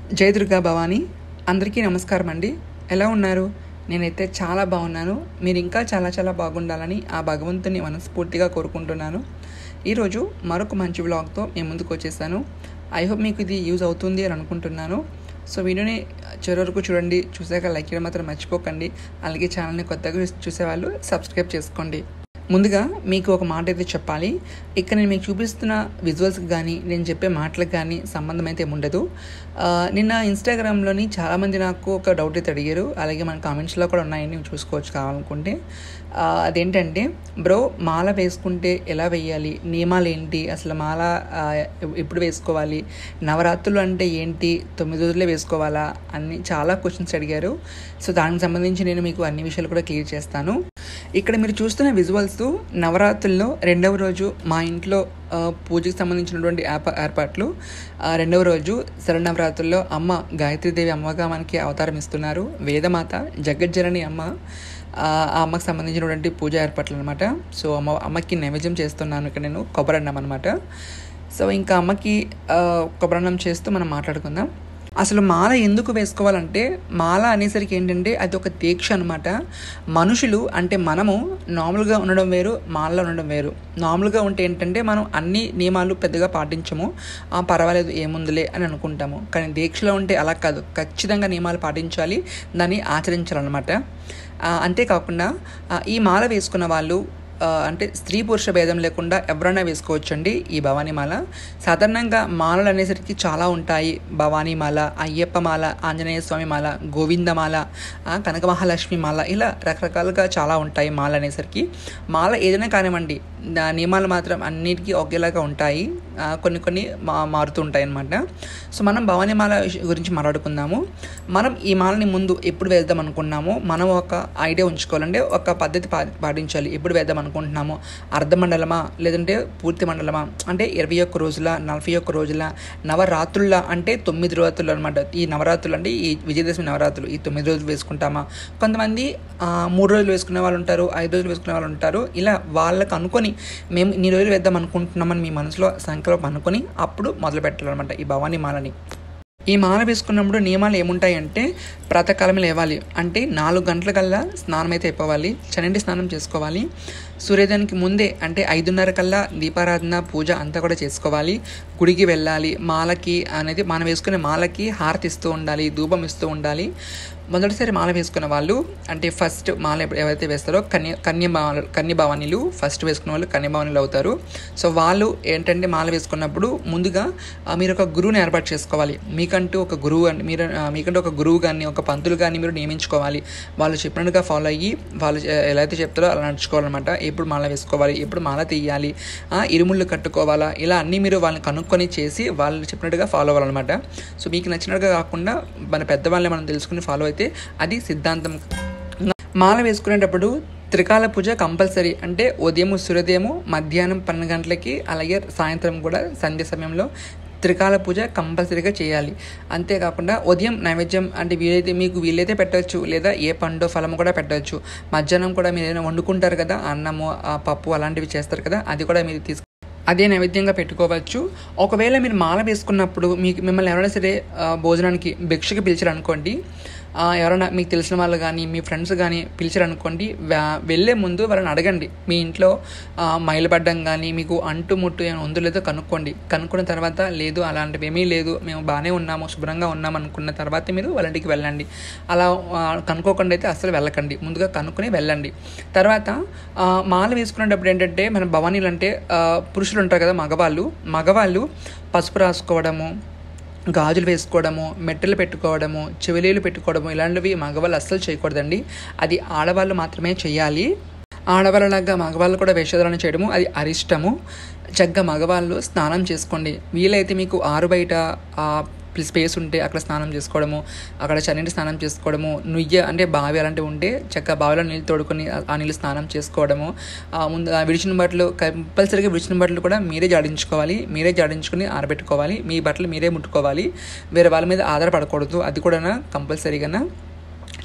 జై దుర్గా భవాని అందరికీ నమస్కారం అండి ఎలా ఉన్నారు నేనైతే చాలా బాగున్నాను మీరు ఇంకా చాలా చాలా బాగుండాలని ఆ భగవంతుని మనస్ఫూర్తిగా కోరుకుంటున్నాను ఈరోజు మరొక మంచి వ్లాగ్తో మేము ముందుకు వచ్చేసాను ఐ హోప్ మీకు ఇది యూజ్ అవుతుంది అని అనుకుంటున్నాను సో వీడియోని చివరి వరకు చూడండి చూసాక లైక్ చేయడం మాత్రం మర్చిపోకండి అలాగే ఛానల్ని కొత్తగా చూసేవాళ్ళు సబ్స్క్రైబ్ చేసుకోండి ముందుగా మీకు ఒక మాట అయితే చెప్పాలి ఇక్కడ నేను మీకు చూపిస్తున్న విజువల్స్కి కానీ నేను చెప్పే మాటలకు కానీ సంబంధం అయితే ఉండదు ఆ, నిన్న ఇన్స్టాగ్రామ్లోని చాలామంది నాకు ఒక డౌట్ అయితే అడిగారు అలాగే మన కామెంట్స్లో కూడా ఉన్నాయని ನೀವು చూసుకోవచ్చు కావాలనుకుంటే ఆ, అదేంటంటే బ్రో మాల వేసుకుంటే ఎలా వేయాలి నియమాలు ఏంటి అసలు మాల ఆ, ఎప్పుడు వేసుకోవాలి నవరాత్రులు అంటే ఏంటి తొమ్మిది రోజులే వేసుకోవాలా అన్ని చాలా క్వశ్చన్స్ అడిగారు సో దానికి సంబంధించి నేను మీకు అన్ని విషయాలు కూడా క్లియర్ చేస్తాను ఇక్కడ మీరు చూస్తున్న విజువల్స్ నవరాత్రుల్లో రెండవ రోజు మా ఇంట్లో ఆ, పూజకి సంబంధించినటువంటి ఏర్ప ఏర్పాట్లు ఆ, రెండవ రోజు శరణవరాత్రుల్లో అమ్మ గాయత్రీదేవి అమ్మగా మనకి అవతారం ఇస్తున్నారు వేదమాత జగజ్జనని అమ్మ ఆ ఆ అమ్మకి సంబంధించినటువంటి పూజ ఏర్పాట్లు అనమాట సో అమ్మ అమ్మకి నైవేద్యం చేస్తున్నాను ఇక్కడ నేను కొబ్బరన్నం అనమాట సో ఇంకా అమ్మకి ఆ, కొబ్బరన్నం చేస్తూ మనం మాట్లాడుకుందాం అసలు మాల ఎందుకు వేసుకోవాలంటే మాల అనేసరికి ఏంటంటే అది ఒక దీక్ష అనమాట మనుషులు అంటే మనము నార్మల్గా ఉండడం వేరు మాలలో ఉండడం వేరు నార్మల్గా ఉంటే ఏంటంటే మనం అన్ని నియమాలు పెద్దగా పాటించము ఆ, పర్వాలేదు ఏముందిలే అని అనుకుంటాము కానీ దీక్షలో ఉంటే అలా కాదు ఖచ్చితంగా నియమాలు పాటించాలి దాన్ని ఆచరించాలన్నమాట ఆ, అంతేకాకుండా ఆ, ఈ మాల వేసుకున్న వాళ్ళు ఆ, అంటే స్త్రీ పురుష భేదం లేకుండా ఎవరైనా వేసుకోవచ్చండి ఈ భవానీ మాల సాధారణంగా మాలలు అనేసరికి చాలా ఉంటాయి భవానీ మాల అయ్యప్ప మాల ఆంజనేయ స్వామి మాల గోవిందమాల ఆ, కనక మహాలక్ష్మి మాల ఇలా రకరకాలుగా చాలా ఉంటాయి మాల అనేసరికి మాల ఏదైనా కానివ్వండి దా నియమాలు మాత్రం అన్నిటికీ ఒకేలాగా ఉంటాయి ఆ, కొన్ని కొన్ని మా మారుతూ ఉంటాయి అన్నమాట సో మనం భవానీ మాల విష- గురించి మాట్లాడుకుందాము మనం ఈ మాలని ముందు ఎప్పుడు వేద్దాం అనుకున్నామో మనం ఒక ఐడియా ఉంచుకోవాలంటే ఒక పద్ధతి పా పాటించాలి ఎప్పుడు వేద్దాం అనుకుంటున్నాము అర్ధ మండలమా లేదంటే పూర్తి మండలమా అంటే ఇరవై ఒక్క రోజుల నలభై ఒక్క రోజుల నవరాత్రుల అంటే తొమ్మిది రోజులు అనమాట ఈ నవరాత్రులు అంటే ఈ విజయదశమి నవరాత్రులు ఈ తొమ్మిది రోజులు వేసుకుంటామా కొంతమంది ఆ, మూడు రోజులు వేసుకునే వాళ్ళు ఉంటారు ఐదు రోజులు వేసుకునే వాళ్ళు ఉంటారు ఇలా వాళ్ళకు అనుకొని మేము ఇన్ని రోజులు వేద్దాం అనుకుంటున్నామని మీ మనసులో సంకల్పం అనుకొని అప్పుడు మొదలు పెట్టాలన్నమాట ఈ భవానీ మాలని ఈ మాల వేసుకున్నప్పుడు నియమాలు ఏముంటాయి అంటే ప్రాతకాలమే లేవాలి అంటే నాలుగు గంటల కల్లా స్నానం అయితే అయిపోవాలి చనండి స్నానం చేసుకోవాలి సూర్యోదయానికి ముందే అంటే ఐదున్నర కల్లా దీపారాధన పూజ అంతా కూడా చేసుకోవాలి గుడికి వెళ్ళాలి మాలకి అనేది మనం వేసుకునే మాలకి హారతి ఇస్తూ ఉండాలి ధూపం ఇస్తూ ఉండాలి మొదటిసారి మాల వేసుకున్న వాళ్ళు అంటే ఫస్ట్ మాల ఎప్పుడు- ఎవరైతే వేస్తారో కన్య కన్యభావ కన్యభావనిలు ఫస్ట్ వేసుకున్న వాళ్ళు కన్యభావనిలు అవుతారు సో వాళ్ళు ఏంటంటే మాల వేసుకున్నప్పుడు ముందుగా ఆ, మీరు ఒక గురువుని ఏర్పాటు చేసుకోవాలి మీకంటూ ఒక గురువు అని మీరు ఆ, మీకంటూ ఒక గురువు కానీ ఒక పంతులు కానీ మీరు నియమించుకోవాలి వాళ్ళు చెప్పినట్టుగా ఫాలో అయ్యి వాళ్ళు చే- ఎలా అయితే చెప్తారో అలా నడుచుకోవాలన్నమాట ఎప్పుడు మాల వేసుకోవాలి ఎప్పుడు మాల తీయాలి ఆ, ఇరుముళ్ళు కట్టుకోవాలా ఇలా అన్నీ మీరు వాళ్ళని కనుక్కొని చేసి వాళ్ళు చెప్పినట్టుగా ఫాలో అవ్వాలన్నమాట సో మీకు నచ్చినట్టుగా కాకుండా మన పెద్దవాళ్ళని మనం తెలుసుకుని ఫాలో అయితే అది సిద్ధాంతం మాల వేసుకునేటప్పుడు త్రికాల పూజ కంపల్సరీ అంటే ఉదయం సూర్యోదయము మధ్యాహ్నం పన్నెండు గంటలకి అలాగే సాయంత్రం కూడా సంధ్య సమయంలో త్రికాల పూజ కంపల్సరీగా చేయాలి అంతేకాకుండా ఉదయం నైవేద్యం అంటే వీలైతే మీకు వీలైతే పెట్టవచ్చు లేదా ఏ పండు ఫలము కూడా పెట్టవచ్చు మధ్యాహ్నం కూడా మీరు ఏదైనా వండుకుంటారు కదా అన్నము ఆ పప్పు అలాంటివి చేస్తారు కదా అది కూడా మీరు తీసుకు అదే నైవేద్యంగా పెట్టుకోవచ్చు ఒకవేళ మీరు మాల వేసుకున్నప్పుడు మీకు మిమ్మల్ని ఎవరైనా సరే ఆ, భోజనానికి భిక్షకి పిలిచారు అనుకోండి ఆ, ఎవరైనా మీకు తెలిసిన వాళ్ళు కానీ మీ ఫ్రెండ్స్ కానీ పిలిచారు అనుకోండి వా- వెళ్ళే ముందు వాళ్ళని అడగండి మీ ఇంట్లో ఆ, మైలుపడ్డం కానీ మీకు అంటు ముట్టు ఏమైనా ఉందో లేదో కనుక్కోండి కనుక్కున్న తర్వాత లేదు అలాంటివి ఏమీ లేదు మేము బాగానే ఉన్నాము శుభ్రంగా ఉన్నాం అనుకున్న తర్వాత మీరు వాళ్ళ ఇంటికి వెళ్ళండి అలా ఆ, కనుక్కోకుండా అయితే అస్సలు వెళ్ళకండి ముందుగా కనుక్కొని వెళ్ళండి తర్వాత ఆ, మాల వేసుకునేటప్పుడు ఏంటంటే మన భవానీలు అంటే ఆ, పురుషులు ఉంటారు కదా మగవాళ్ళు మగవాళ్ళు పసుపు రాసుకోవడము గాజులు వేసుకోవడము మెట్టెలు పెట్టుకోవడము చెవిలీలు పెట్టుకోవడము ఇలాంటివి మగవాళ్ళు అస్సలు చేయకూడదండి అది ఆడవాళ్ళు మాత్రమే చేయాలి ఆడవాళ్ళలాగా మగవాళ్ళు కూడా వేషధారణ చేయడము అది అరిష్టము చక్కగా మగవాళ్ళు స్నానం చేసుకోండి వీలైతే మీకు ఆరు బయట ఆ స్పేస్ ఉంటే అక్కడ స్నానం చేసుకోవడము అక్కడ చన్నీటి స్నానం చేసుకోవడము నుయ్య అంటే బావి అలాంటివి ఉంటే చక్కగా బావిలో నీళ్ళు తోడుకొని ఆ- ఆ నీళ్ళు స్నానం చేసుకోవడము ఆ ముందు ఆ విడిచిన బట్టలు కంపల్సరీగా విడిచిన బట్టలు కూడా మీరే జాడించుకోవాలి మీరే జాడించుకుని ఆరబెట్టుకోవాలి మీ బట్టలు మీరే ముట్టుకోవాలి వేరే వాళ్ళ మీద ఆధారపడకూడదు అది కూడా కంపల్సరీగా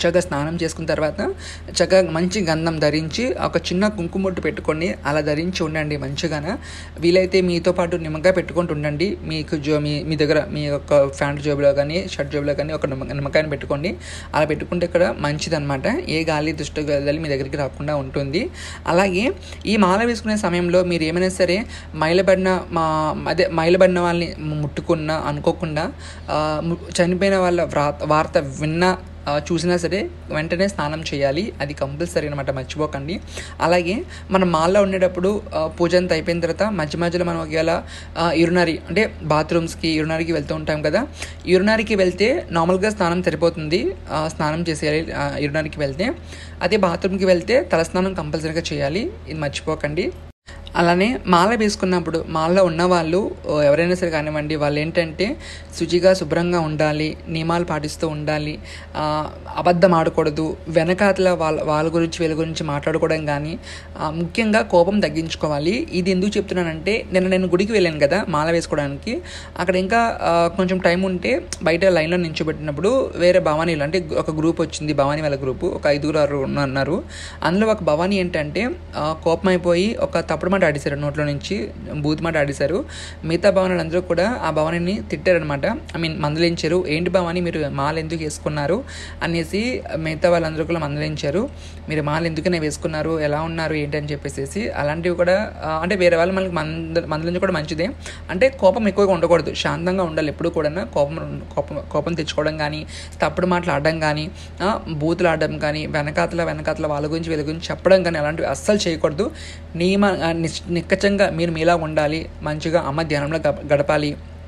చక్కగా స్నానం చేసుకున్న తర్వాత చక్కగా మంచి గంధం ధరించి ఒక చిన్న కుంకుమ బొట్టు పెట్టుకొని అలా ధరించి ఉండండి మంచిగాన వీలైతే మీతో పాటు నిమ్మకాయ పెట్టుకుంటూ ఉండండి మీకు జో మీ మీ దగ్గర మీ యొక్క ప్యాంట్ జోబులో కానీ షర్ట్ జోబులో కానీ ఒక నిమ్మ నిమ్మకాయని పెట్టుకోండి అలా పెట్టుకుంటే ఇక్కడ మంచిదన్నమాట ఏ గాలి దుష్ట గాలి మీ దగ్గరికి రాకుండా ఉంటుంది అలాగే ఈ మాల వేసుకునే సమయంలో మీరు ఏమైనా సరే మైలబడిన మా అదే మైలబడిన వాళ్ళని ముట్టుకున్నా అనుకోకుండా ఆ, ము- చనిపోయిన వాళ్ళ వ్రా- వార్త విన్నా ఆ, చూసినా సరే వెంటనే స్నానం చేయాలి అది కంపల్సరీ అనమాట మర్చిపోకండి అలాగే మనం మాల్లో ఉండేటప్పుడు ఆ, పూజ అంతా అయిపోయిన తర్వాత మధ్య మధ్యలో మనం ఒకవేళ యూరినరీ అంటే బాత్రూమ్స్కి యూరినరీకి వెళ్తూ ఉంటాం కదా యూరినరీకి వెళ్తే నార్మల్గా స్నానం సరిపోతుంది ఆ, స్నానం చేసేయాలి యూరినరీకి వెళ్తే అదే బాత్రూమ్కి వెళ్తే తలస్నానం కంపల్సరీగా చేయాలి ఇది మర్చిపోకండి అలానే మాల వేసుకున్నప్పుడు మాలలో ఉన్నవాళ్ళు ఓ, ఎవరైనా సరే కానివ్వండి వాళ్ళు ఏంటంటే శుచిగా శుభ్రంగా ఉండాలి నియమాలు పాటిస్తూ ఉండాలి ఆ, అబద్ధం ఆడకూడదు వెనకాతల వాళ్ళ వాళ్ళ గురించి వీళ్ళ గురించి మాట్లాడుకోవడం కానీ ఆ, ముఖ్యంగా కోపం తగ్గించుకోవాలి ఇది ఎందుకు చెప్తున్నానంటే నిన్న నేను గుడికి వెళ్ళాను కదా మాల వేసుకోవడానికి అక్కడ ఇంకా ఆ, కొంచెం టైం ఉంటే బయట లైన్లో నించోబెట్టినప్పుడు వేరే భవానీలు అంటే ఒక గ్రూప్ వచ్చింది భవానీ వాళ్ళ గ్రూపు ఒక ఐదుగురు ఆరు ఉన్నారు అందులో ఒక భవానీ ఏంటంటే ఆ, కోపం అయిపోయి ఒక తప్పుడు మాట ఆడేశారు నోట్లో నుంచి బూత్ మాట ఆడేశారు మిగతా భవనాలు అందరూ కూడా ఆ భవానీని తిట్టారనమాట ఐ మీన్ మందలించారు ఏంటి భవానీ మీరు మాల ఎందుకు వేసుకున్నారు అనేసి మిగతా వాళ్ళందరూ కూడా మందలించారు మీరు మాల ఎందుకనే వేసుకున్నారు ఎలా ఉన్నారు ఏంటి అని చెప్పేసి అలాంటివి కూడా ఆ, అంటే వేరే వాళ్ళు మనకి మంద మందలించి కూడా మంచిదే అంటే కోపం ఎక్కువగా ఉండకూడదు శాంతంగా ఉండాలి ఎప్పుడు కూడా కోపం కోపం కోపం తెచ్చుకోవడం కానీ తప్పుడు మాటలు ఆడడం కానీ ఆ, బూతులు ఆడడం కానీ వెనకాతల వెనకాతల వాళ్ళ గురించి వీళ్ళ గురించి చెప్పడం కానీ అలాంటివి అస్సలు చేయకూడదు నియమ ఆ, నిస్- నిక్కచ్చంగా మీరు మీలా ఉండాలి మంచిగా అమ్మ ధ్యానంలో గ- గడపాలి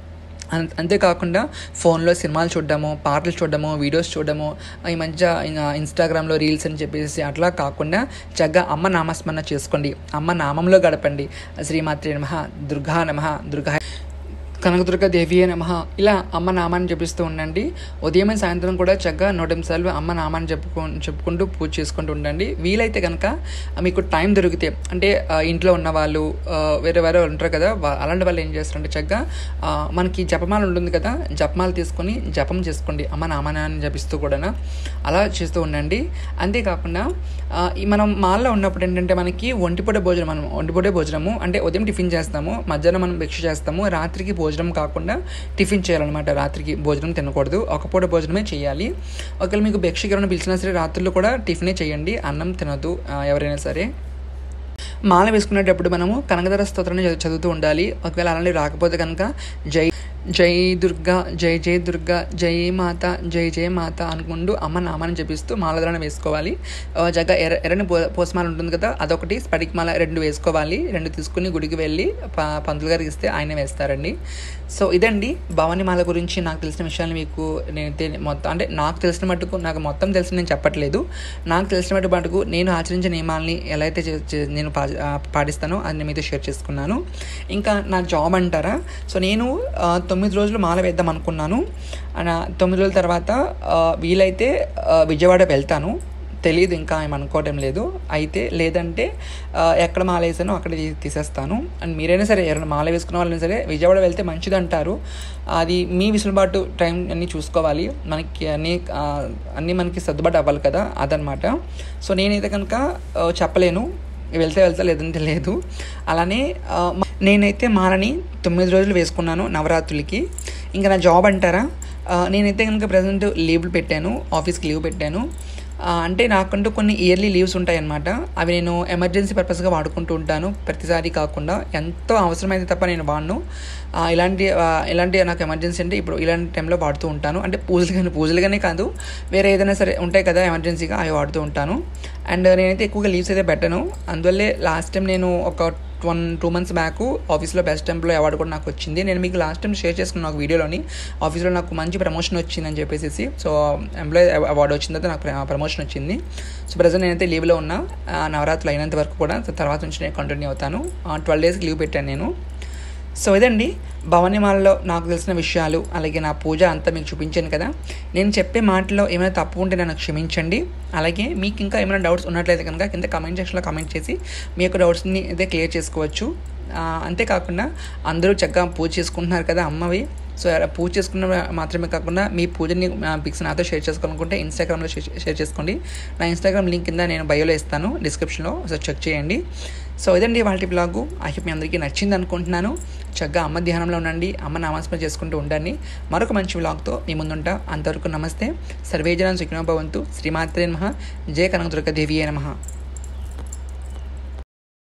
అం- అంతేకాకుండా ఫోన్లో సినిమాలు చూడడము పాటలు చూడడము వీడియోస్ చూడడము ఈ మధ్య ఇంకా ఇన్స్టాగ్రామ్లో రీల్స్ అని చెప్పేసి అట్లా కాకుండా చక్కగా అమ్మ నామస్మరణ చేసుకోండి అమ్మ నామంలో గడపండి శ్రీమాత్రి నమ దుర్గా నమ దుర్గా కనకదుర్గ దేవియే నమ ఇలా అమ్మ నామాన్ని జపిస్తూ ఉండండి ఉదయం సాయంత్రం కూడా చక్కగా నూట ఎనిమిది సార్లు అమ్మ నామాన్ని చెప్పుకో చెప్పుకుంటూ పూజ చేసుకుంటూ ఉండండి వీలైతే కనుక మీకు టైం దొరికితే అంటే ఆ, ఇంట్లో ఉన్న వాళ్ళు ఆ, వేరే వేరే వాళ్ళు ఉంటారు కదా వా- అలాంటి వాళ్ళు ఏం చేస్తారంటే చక్కగా ఆ, మనకి జపమాల ఉంటుంది కదా జపమాల తీసుకొని జపం చేసుకోండి అమ్మ నామాన్ని జపిస్తూ కూడా అలా చేస్తూ ఉండండి అంతేకాకుండా ఆ, ఈ మనం మాల్లో ఉన్నప్పుడు ఏంటంటే మనకి ఒంటిపూట భోజనం మనం ఒంటిపూటే భోజనము అంటే ఉదయం టిఫిన్ చేస్తాము మధ్యాహ్నం మనం భిక్ష చేస్తాము రాత్రికి భోజనం కాకుండా టిఫిన్ చేయాలన్నమాట రాత్రికి భోజనం తినకూడదు ఒక పూట భోజనమే చేయాలి ఒకవేళ మీకు భిక్షకి ఎవరైనా పిలిచినా సరే రాత్రుల్లో కూడా టిఫినే చేయండి అన్నం తినొద్దు ఆ, ఎవరైనా సరే మాల వేసుకునేటప్పుడు మనము కనకధర స్తోత్రాన్ని చదువు- చదువుతూ ఉండాలి ఒకవేళ అలాంటివి రాకపోతే కనుక జై జై దుర్గా జై జై దుర్గా జై మాత జై జై మాత అనుకుంటూ అమ్మ నామాన్ని జపిస్తూ మాలధరణ వేసుకోవాలి ఆ, జగ ఎర్ర ఎర్రని పో పోసమాల ఉంటుంది కదా అదొకటి స్పటిక్ మాల రెండు వేసుకోవాలి రెండు తీసుకుని గుడికి వెళ్ళి ప పంతులు గారికి ఇస్తే ఆయన వేస్తారండి సో ఇదండి భవానీ మాల గురించి నాకు తెలిసిన విషయాలు మీకు నేను తె- మొత్తం అంటే నాకు తెలిసిన మటుకు నాకు మొత్తం తెలిసి నేను చెప్పట్లేదు నాకు తెలిసిన మటు మటుకు నేను ఆచరించే నియమాల్ని ఎలా అయితే చే- చే- నేను పా ఆ, పాటిస్తానో అది నేను మీతో షేర్ చేసుకున్నాను ఇంకా నా జాబ్ అంటారా సో నేను ఆ, తొమ్మిది రోజులు మాల వేద్దాం అనుకున్నాను ఆ, నా తొమ్మిది రోజుల తర్వాత ఆ, వీలైతే ఆ, విజయవాడ వెళ్తాను తెలియదు ఇంకా ఏం అనుకోవడం లేదు అయితే లేదంటే ఆ, ఎక్కడ మాల వేసానో అక్కడ తీ- తీసేస్తాను అండ్ మీరైనా సరే ఎవరైనా మాల వేసుకున్న వాళ్ళైనా సరే విజయవాడ వెళ్తే మంచిది అంటారు అది మీ విసులుబాటు టైం అన్నీ చూసుకోవాలి మనకి అన్నీ ఆ, అన్నీ మనకి సర్దుబాటు అవ్వాలి కదా అదనమాట సో నేనైతే కనుక ఆ, చెప్పలేను వెళ్తే వెళ్తా లేదంటే లేదు అలానే ఆ, మ- నేనైతే మాలని తొమ్మిది రోజులు వేసుకున్నాను నవరాత్రులకి ఇంకా నా జాబ్ అంటారా ఆ, నేనైతే కనుక ప్రజెంట్ లీవ్లు పెట్టాను ఆఫీస్కి లీవ్ పెట్టాను ఆ, అంటే నాకంటూ కొన్ని ఇయర్లీ లీవ్స్ ఉంటాయన్నమాట అవి నేను ఎమర్జెన్సీ పర్పస్గా వాడుకుంటూ ఉంటాను ప్రతిసారి కాకుండా ఎంతో అవసరమైతే తప్ప నేను వాడను ఆ, ఇలాంటి ఆ, ఇలాంటి నాకు ఎమర్జెన్సీ అంటే ఇప్పుడు ఇలాంటి టైంలో వాడుతూ ఉంటాను అంటే పూజలు కానీ పూజలుగానే కాదు వేరే ఏదైనా సరే ఉంటాయి కదా ఎమర్జెన్సీగా అవి వాడుతూ ఉంటాను అండ్ నేనైతే ఎక్కువగా లీవ్స్ అయితే పెట్టను అందువల్లే లాస్ట్ టైం నేను ఒక వన్ టూ మంత్స్ బ్యాక్ ఆఫీస్లో బెస్ట్ ఎంప్లాయ్ అవార్డు కూడా నాకు వచ్చింది నేను మీకు లాస్ట్ టైం షేర్ చేసుకున్నాను ఒక వీడియోలోని ఆఫీస్లో నాకు మంచి ప్రమోషన్ వచ్చిందని చెప్పేసి సో ఎంప్లాయ్ అవార్డు వచ్చిన తర్వాత నాకు ప్రమోషన్ వచ్చింది సో ప్రజెంట్ నేనైతే లీవ్లో ఉన్నా ఆ, నవరాత్రులు అయినంత వరకు కూడా తర్వాత నుంచి నేను కంటిన్యూ అవుతాను ట్వెల్వ్ డేస్కి లీవ్ పెట్టాను నేను సో ఇదండి భవనిమాలలో నాకు తెలిసిన విషయాలు అలాగే నా పూజ అంతా మీకు చూపించాను కదా నేను చెప్పే మాటలో ఏమైనా తప్పు ఉంటే నన్ను క్షమించండి అలాగే మీకు ఇంకా ఏమైనా డౌట్స్ ఉన్నట్లయితే కనుక కింద కమెంట్ సెక్షన్లో కమెంట్ చేసి మీ యొక్క డౌట్స్ని అయితే క్లియర్ చేసుకోవచ్చు ఆ, అంతేకాకుండా అందరూ చక్కగా పూజ చేసుకుంటున్నారు కదా అమ్మవి సో అలా పూజ చేసుకున్న మాత్రమే కాకుండా మీ పూజని పిక్స్ నాతో షేర్ చేసుకోవాలనుకుంటే ఇన్స్టాగ్రామ్లో షేర్ షేర్ చేసుకోండి నా ఇన్స్టాగ్రామ్ లింక్ కింద నేను బయోలో ఇస్తాను డిస్క్రిప్షన్లో సో చెక్ చేయండి సో ఇదండి వాళ్ళ బ్లాగు ఐ హోప్ మీ అందరికీ నచ్చింది అనుకుంటున్నాను చక్కగా అమ్మ ధ్యానంలో ఉండండి అమ్మ నామాస్మరణ చేసుకుంటూ ఉండండి మరొక మంచి బ్లాగ్తో మీ ముందుంటా అంతవరకు నమస్తే సర్వేజన సుఖినో భవంతు శ్రీమాత్రే నమ జయ కనకదుర్గ దేవియే నమః